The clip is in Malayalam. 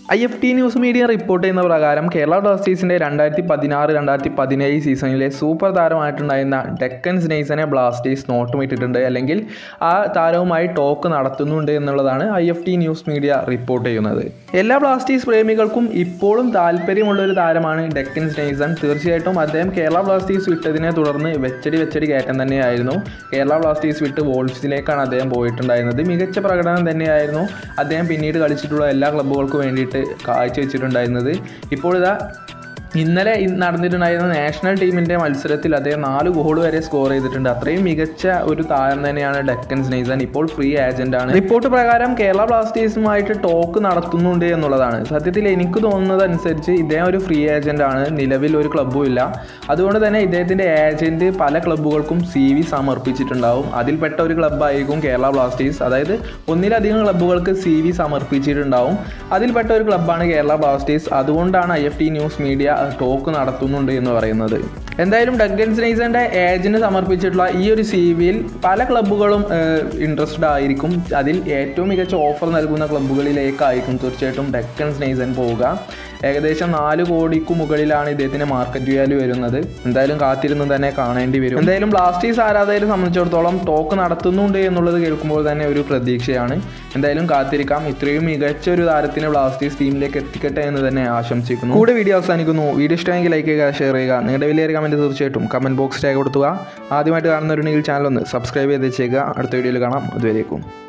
I F T news media report ചെയ്യുന്ന പ്രകാരം കേരള ബ്ലാസ്റ്റേഴ്സിൻ്റെ രണ്ടായിരത്തി പതിനാറ് രണ്ടായിരത്തി പതിനേഴ് സീസണിലെ സൂപ്പർ താരമായിട്ടുണ്ടായിരുന്ന ഡെക്കൻ സ്നേഹിസനെ ബ്ലാസ്റ്റേഴ്സ് നോട്ടുമിട്ടിട്ടുണ്ട് അല്ലെങ്കിൽ ആ താരവുമായി ടോക്ക് നടത്തുന്നുണ്ട് എന്നുള്ളതാണ് I F T news media report ചെയ്യുന്നത് എല്ലാ ബ്ലാസ്റ്റേഴ്സ് പ്രേമികൾക്കും ഇപ്പോഴും താല്പര്യമുള്ള ഒരു താരമാണ് ഡെക്കൻ സ്നേഹിസൺ തീർച്ചയായിട്ടും അദ്ദേഹം കേരള ബ്ലാസ്റ്റേഴ്സ് വിട്ടതിനെ തുടർന്ന് വെച്ചടി വെച്ചടി കയറ്റം തന്നെയായിരുന്നു കേരള ബ്ലാസ്റ്റേഴ്സ് വിട്ട് വോൾഫ്സിലേക്കാണ് അദ്ദേഹം പോയിട്ടുണ്ടായിരുന്നത് മികച്ച പ്രകടനം തന്നെയായിരുന്നു അദ്ദേഹം പിന്നീട് കളിച്ചിട്ടുള്ള എല്ലാ ക്ലബ്ബുകൾക്കും വേണ്ടിയിട്ട് കാഴ്ചവെച്ചിട്ടുണ്ടായിരുന്നത് ഇപ്പോൾ ഇതാ ഇന്നലെ ഇ- നടന്നിട്ടുണ്ടായിരുന്ന നാഷണൽ ടീമിൻ്റെ മത്സരത്തിൽ അദ്ദേഹം നാല് ഗോൾ വരെ സ്കോർ ചെയ്തിട്ടുണ്ട് അത്രയും മികച്ച ഒരു താരം തന്നെയാണ് ഡെക്കൻ സ്നേഹിസൺ ഇപ്പോൾ ഫ്രീ ഏജന്റാണ് റിപ്പോർട്ട് പ്രകാരം കേരള ബ്ലാസ്റ്റേഴ്സുമായിട്ട് ടോക്ക് നടത്തുന്നുണ്ട് എന്നുള്ളതാണ് സത്യത്തിൽ എനിക്ക് തോന്നുന്നത് അനുസരിച്ച് ഇദ്ദേഹം ഒരു ഫ്രീ ഏജന്റ് ആണ് നിലവിൽ ഒരു ക്ലബ്ബും ഇല്ല അതുകൊണ്ട് തന്നെ ഇദ്ദേഹത്തിൻ്റെ ഏജന്റ് പല ക്ലബ്ബുകൾക്കും സി വി സമർപ്പിച്ചിട്ടുണ്ടാവും അതിൽപ്പെട്ട ഒരു ക്ലബ്ബായിരിക്കും കേരള ബ്ലാസ്റ്റേഴ്സ് അതായത് ഒന്നിലധികം ക്ലബ്ബുകൾക്ക് സി വി സമർപ്പിച്ചിട്ടുണ്ടാവും അതിൽപ്പെട്ട ഒരു ക്ലബ്ബാണ് കേരള ബ്ലാസ്റ്റേഴ്സ് അതുകൊണ്ടാണ് I F T news media talk നടത്തുന്നുണ്ട് എന്ന് പറയുന്നത് എന്തായാലും ഡഗൻ സ്നേഹിസന്റെ ഏജന്റ് സമർപ്പിച്ചിട്ടുള്ള ഈ ഒരു സി വിയിൽ പല ക്ലബ്ബുകളും ഇൻട്രസ്റ്റഡ് ആയിരിക്കും അതിൽ ഏറ്റവും മികച്ച ഓഫർ നൽകുന്ന ക്ലബ്ബുകളിലേക്കായിരിക്കും തീർച്ചയായിട്ടും ഡെക്കൻ സ്നേഹിസൻ പോവുക ഏകദേശം നാല് കോടിക്ക് മുകളിലാണ് ഇദ്ദേഹത്തിന് മാർക്കറ്റ് വാല്യൂ വരുന്നത് എന്തായാലും കാത്തിരുന്ന് തന്നെ കാണേണ്ടി വരും എന്തായാലും ബ്ലാസ്റ്റേഴ്സ് ആരാധകരെ സംബന്ധിച്ചിടത്തോളം ടോക്ക് നടത്തുന്നുണ്ട് എന്നുള്ളത് കേൾക്കുമ്പോൾ തന്നെ ഒരു പ്രതീക്ഷയാണ് എന്തായാലും കാത്തിരിക്കാം ഇത്രയും മികച്ച ഒരു താരത്തിന് ബ്ലാസ്റ്റേഴ്സ് ടീമിലേക്ക് എത്തിക്കട്ടെ എന്ന് തന്നെ ആശംസിക്കുന്നു കൂടെ വീഡിയോ അവസാനിക്കുന്നു വീഡിയോ ഇഷ്ടമെങ്കിൽ ലൈക്ക് ചെയ്യുക ഷെയർ ചെയ്യുക നിങ്ങളുടെ വലിയൊരു കമൻറ്റ് തീർച്ചയായിട്ടും കമൻറ്റ് ബോക്സ് ടാഗ് കൊടുത്തുക ആദ്യമായിട്ട് കാണുന്നവരുണ്ടെങ്കിൽ ചാനൽ ഒന്ന് സബ്സ്ക്രൈബ് ചെയ്ത് വെച്ചേക്കുക അടുത്ത വീഡിയോയിൽ കാണാം അതുവരേക്കും